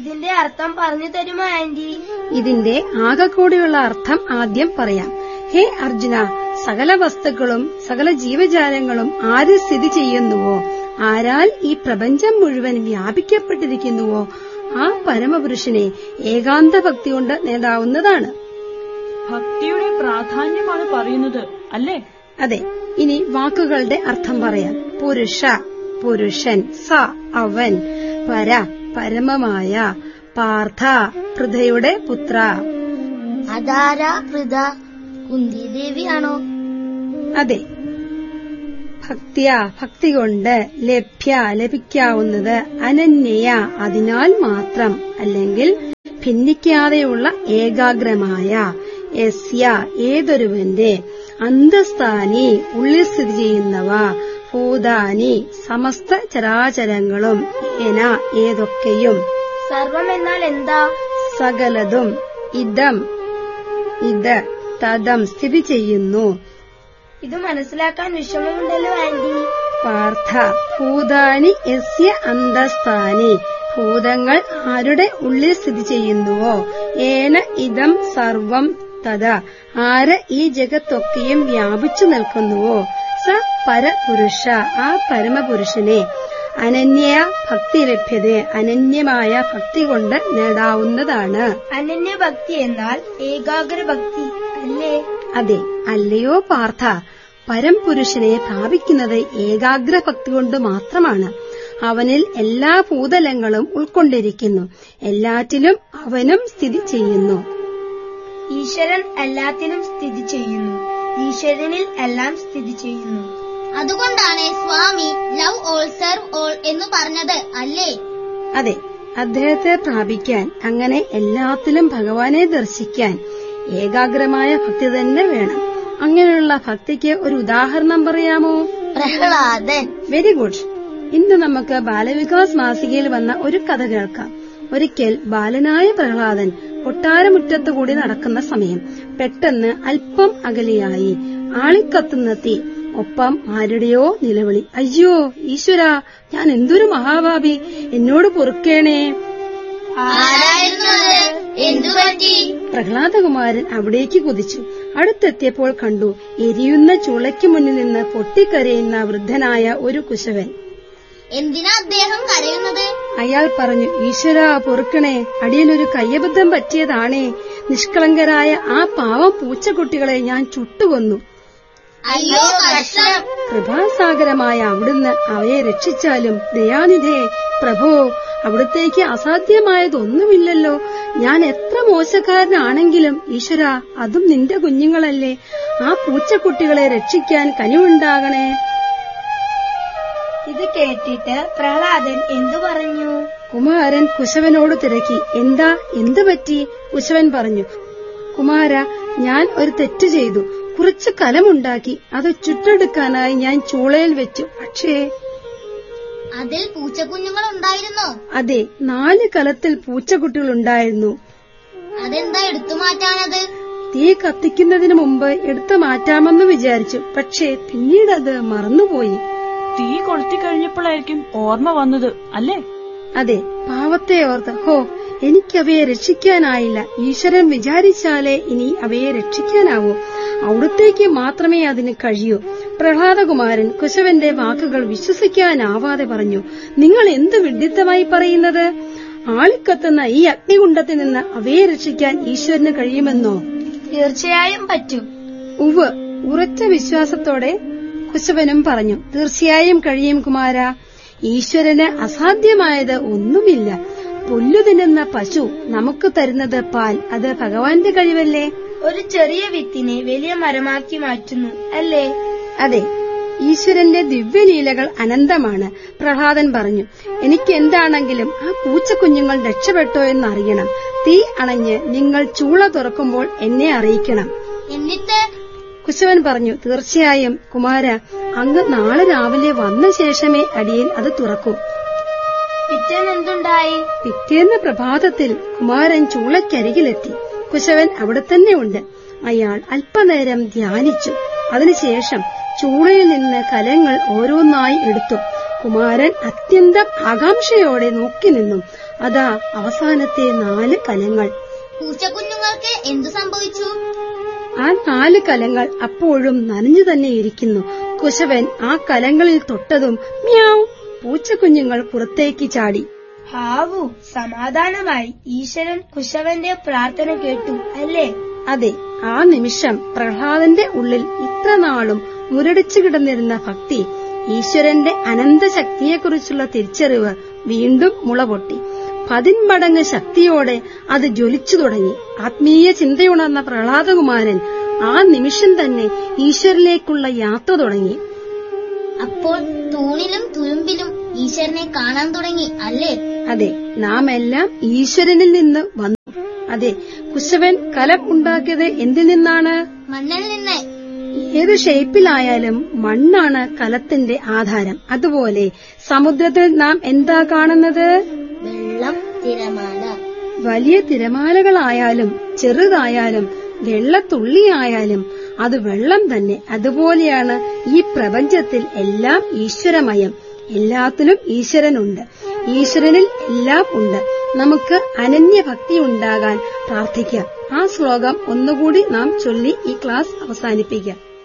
ഇതിന്റെ അർത്ഥം പറഞ്ഞു തരുമോ ആന്റി ഇതിന്റെ ആകെക്കൂടിയുള്ള അർത്ഥം ആദ്യം പറയാം ഹേ അർജുന സകല വസ്തുക്കളും സകല ജീവജാലങ്ങളും ആര് സ്ഥിതി ചെയ്യുന്നുവോ ആരാൽ ഈ പ്രപഞ്ചം മുഴുവൻ വ്യാപിക്കപ്പെട്ടിരിക്കുന്നുവോ ആ പരമപുരുഷനെ ഏകാന്ത ഭക്തി കൊണ്ട് നേടാവുന്നതാണ് ഭക്തിയുടെ പ്രാധാന്യമാണ് പറയുന്നത് അല്ലേ അതെ ഇനി വാക്കുകളുടെ അർത്ഥം പറയാം പുരുഷ പുരുഷൻ സ അവൻ പര പരമമായ പാർത്ഥ പൃഥയുടെ പുത്ര അതാര ഹൃദ കുന്തി ദേവിയാണോ അതെ ഭക്തിയ ഭക്തി കൊണ്ട് ലഭ്യ ലഭിക്കാവുന്നത് അനന്യയ അതിനാൽ മാത്രം അല്ലെങ്കിൽ ഭിന്നിക്കാതെയുള്ള ഏകാഗ്രമായ യസ്യ ഏതൊരുവന്റെ അന്തസ്ഥാനി ഉള്ളിൽ സ്ഥിതി ചെയ്യുന്നവ ഭൂതാനി സമസ്ത ചരാചരങ്ങളും ഏന ഏതൊക്കെയും സർവം എന്നാൽ എന്താ സകലതും ഇതം ഇത് തദം സ്ഥിതി ചെയ്യുന്നു ഇത് മനസ്സിലാക്കാൻ വിഷമമുണ്ടല്ലോ ആന്റി പാർത്ഥ ഭൂതാനി യസ്യ അന്തസ്ഥാനി ഭൂതങ്ങൾ ആരുടെ ഉള്ളിൽ സ്ഥിതി ചെയ്യുന്നുവോ ഏന ഇതം സർവം തഥ ആര് ഈ ജഗത്തൊക്കെയും വ്യാപിച്ചു നിൽക്കുന്നുവോ സ പരപുരുഷ ആ പരമപുരുഷനെ അനന്യ ഭക്തി ലഭ്യത അനന്യമായ ഭക്തി കൊണ്ട് നേടാവുന്നതാണ് അനന്യഭക്തി എന്നാൽ ഏകാഗ്ര ഭക്തി അല്ലേ അതെ അല്ലയോ പാർത്ഥ പരംപുരുഷനെ പ്രാപിക്കുന്നത് ഏകാഗ്ര ഭക്തി കൊണ്ട് മാത്രമാണ് അവനിൽ എല്ലാ ഭൂതലങ്ങളും ഉൾക്കൊണ്ടിരിക്കുന്നു എല്ലാറ്റിലും അവനും സ്ഥിതി ചെയ്യുന്നു ഈശ്വരൻ എല്ലാത്തിനും സ്ഥിതി ചെയ്യുന്നു ഈശ്വരനിൽ എല്ലാം സ്ഥിതി ചെയ്യുന്നു അതുകൊണ്ടാണ് Swami love all serve all എന്ന് പറഞ്ഞത് അല്ലേ അതെ അദ്ദേഹത്തെ പ്രാപിക്കാൻ അങ്ങനെ എല്ലാത്തിലും ഭഗവാനെ ദർശിക്കാൻ ഏകാഗ്രമായ ഭക്തി തന്നെ വേണം അങ്ങനെയുള്ള ഭക്തിക്ക് ഒരു ഉദാഹരണം പറയാമോ പ്രഹ്ലാദൻ വെരി ഗുഡ് ഇന്ന് നമുക്ക് ബാലവികാസ് മാസികയിൽ വന്ന ഒരു കഥ കേൾക്കാം ഒരിക്കൽ ബാലനായ പ്രഹ്ലാദൻ കൊട്ടാരമുറ്റത്തു കൂടി നടക്കുന്ന സമയം പെട്ടെന്ന് അല്പം അകലെയായി ആളിക്കത്തുന്ന തീ ഒപ്പം ആരുടെയോ നിലവിളി അയ്യോ ഈശ്വര ഞാൻ എന്തൊരു മഹാഭാവി എന്നോട് പൊറുക്കേണേ ആരായിരുന്നു അത് എന്തുപറ്റി പ്രഹ്ലാദകുമാരൻ അവിടേക്ക് കുതിച്ചു അടുത്തെത്തിയപ്പോൾ കണ്ടു എരിയുന്ന ചുളയ്ക്ക് മുന്നിൽ നിന്ന് പൊട്ടിക്കരയുന്ന വൃദ്ധനായ ഒരു കുശവൻ എന്തിനാ അദ്ദേഹം കരയുന്നത് അയാൾ പറഞ്ഞു ഈശ്വര പൊറുക്കണേ അടിയനൊരു കയ്യബദ്ധം പറ്റിയതാണേ നിഷ്കളങ്കരായ ആ പാവം പൂച്ചക്കുട്ടികളെ ഞാൻ ചുട്ടുകൊന്നു അയ്യോ കഷ്ടം കൃപാസാഗരമായ അവിടുന്ന് അവയെ രക്ഷിച്ചാലും ദയാനിധേ പ്രഭോ അവിടത്തേക്ക് അസാധ്യമായതൊന്നുമില്ലല്ലോ ഞാൻ എത്ര മോശക്കാരനാണെങ്കിലും ഈശ്വര അതും നിന്റെ കുഞ്ഞുങ്ങളല്ലേ ആ പൂച്ചക്കുട്ടികളെ രക്ഷിക്കാൻ കനിവുണ്ടാകണേ ഇത് കേട്ടിട്ട് പ്രഹ്ലാദൻ എന്തു പറഞ്ഞു കുമാരൻ കുശവനോട് തിരക്കി എന്താ എന്തു പറ്റി കുശവൻ പറഞ്ഞു കുമാര ഞാൻ ഒരു തെറ്റ് ചെയ്തു കുറച്ച് കലമുണ്ടാക്കി അത് ചുട്ടെടുക്കാനായി ഞാൻ ചൂളയിൽ വെച്ചു പക്ഷേ അതിൽ പൂച്ചക്കുഞ്ഞുങ്ങൾ ഉണ്ടായിരുന്നോ അതെ നാല് കലത്തിൽ പൂച്ചക്കുട്ടികൾ ഉണ്ടായിരുന്നു അതെന്താ എടുത്തു മാറ്റാനത് തീ കത്തിക്കുന്നതിന് മുമ്പ് എടുത്തു മാറ്റാമെന്ന് വിചാരിച്ചു പക്ഷേ പിന്നീട് അത് മറന്നുപോയി തീ കൊളുത്തി കഴിഞ്ഞപ്പോഴായിരിക്കും ഓർമ്മ വന്നത് അല്ലേ അതെ പാവത്തെ ഓർത്ത് ഹോ എനിക്കവയെ രക്ഷിക്കാനായില്ല ഈശ്വരൻ വിചാരിച്ചാലേ ഇനി അവയെ രക്ഷിക്കാനാവൂ അവിടത്തേക്ക് മാത്രമേ അതിന് കഴിയൂ പ്രഹ്ലാദകുമാരൻ കുശവന്റെ വാക്കുകൾ വിശ്വസിക്കാനാവാതെ പറഞ്ഞു നിങ്ങൾ എന്ത് വിഡിത്തമായി പറയുന്നത് ആളിക്കത്തുന്ന ഈ അഗ്നികുണ്ടത്തിൽ നിന്ന് അവയെ രക്ഷിക്കാൻ ഈശ്വരന് കഴിയുമെന്നോ തീർച്ചയായും പറ്റും ഉവ് ഉറച്ച വിശ്വാസത്തോടെ കുശവനും പറഞ്ഞു തീർച്ചയായും കഴിയും കുമാര ഈശ്വരന് അസാധ്യമായത് ഒന്നുമില്ല പുല്ലു തിന്നുന്ന പശു നമുക്ക് തരുന്നത് പാൽ അത് ഭഗവാന്റെ കഴിവല്ലേ ഒരു ചെറിയ വിത്തിനെ വലിയ മരമാക്കി മാറ്റുന്നു അല്ലേ അതെ ഈശ്വരന്റെ ദിവ്യലീലകൾ അനന്തമാണ് പ്രഹ്ലാദൻ പറഞ്ഞു എനിക്ക് എന്താണെങ്കിലും ആ പൂച്ചക്കുഞ്ഞുങ്ങൾ രക്ഷപ്പെട്ടോ എന്നറിയണം തീ അണഞ്ഞ് നിങ്ങൾ ചൂള തുറക്കുമ്പോൾ എന്നെ അറിയിക്കണം എന്നിട്ട് കുശവൻ പറഞ്ഞു തീർച്ചയായും കുമാര അങ്ങ് നാളെ രാവിലെ വന്ന ശേഷമേ അടിയൻ അത് തുറക്കൂ പിറ്റേന്ന് എന്തുണ്ടായി പിറ്റേന്ന് പ്രഭാതത്തിൽ കുമാരൻ ചൂളയ്ക്കരികിലെത്തി കുശവൻ അവിടെ തന്നെ ഉണ്ട് അയാൾ അല്പനേരം ധ്യാനിച്ചു അതിനുശേഷം ചൂളയിൽ നിന്ന് കലങ്ങൾ ഓരോന്നായി എടുത്തു കുമാരൻ അത്യന്തം ആകാംക്ഷയോടെ നോക്കി നിന്നു അതാ അവസാനത്തെ നാല് കലങ്ങൾ പൂച്ചക്കുഞ്ഞുങ്ങൾക്ക് എന്തു സംഭവിച്ചു ആ നാല് കലങ്ങൾ അപ്പോഴും നനഞ്ഞു തന്നെ ഇരിക്കുന്നു കുശവൻ ആ കലങ്ങളിൽ തൊട്ടതും മ്യാവ് പൂച്ചക്കുഞ്ഞുങ്ങൾ പുറത്തേക്ക് ചാടി ഹാവു സമാധാനമായി ഈശ്വരൻ കുശവന്റെ പ്രാർത്ഥന കേട്ടു അല്ലേ അതെ ആ നിമിഷം പ്രഹ്ലാദന്റെ ഉള്ളിൽ ഇത്ര നാളും മുരടിച്ചു കിടന്നിരുന്ന ഭക്തി ഈശ്വരന്റെ അനന്തശക്തിയെക്കുറിച്ചുള്ള തിരിച്ചറിവ് വീണ്ടും മുളപൊട്ടി പതിന്മടങ്ങ് ശക്തിയോടെ അത് ജ്വലിച്ചു തുടങ്ങി ആത്മീയ ചിന്തയുണർന്ന പ്രഹ്ലാദകുമാരൻ ആ നിമിഷം തന്നെ ഈശ്വരനിലേക്കുള്ള യാത്ര തുടങ്ങി അപ്പോൾ തൂണിലും തുരുമ്പിലും ഈശ്വരനെ കാണാൻ തുടങ്ങി അല്ലേ അതെ നാം എല്ലാം ഈശ്വരനിൽ നിന്ന് വന്നു അതെ കുശവൻ കലം ഉണ്ടാക്കിയത് എന്തിൽ നിന്നാണ് മണ്ണിൽ നിന്ന് ഏത് ഷേപ്പിലായാലും മണ്ണാണ് കലത്തിന്റെ ആധാരം അതുപോലെ സമുദ്രത്തിൽ നാം എന്താ കാണുന്നത് വെള്ളം തിരമാല വലിയ തിരമാലകളായാലും ചെറുതായാലും വെള്ളത്തുള്ളിയായാലും അത് വെള്ളം തന്നെ അതുപോലെയാണ് ഈ പ്രപഞ്ചത്തിൽ എല്ലാം ഈശ്വരമയം എല്ലാത്തിലും ഈശ്വരനുണ്ട് ഈശ്വരനിൽ എല്ലാം ഉണ്ട് നമുക്ക് അനന്യഭക്തി ഉണ്ടാകാൻ പ്രാർത്ഥിക്കാം ആ ശ്ലോകം ഒന്നുകൂടി നാം ചൊല്ലി ഈ ക്ലാസ് അവസാനിപ്പിക്കാം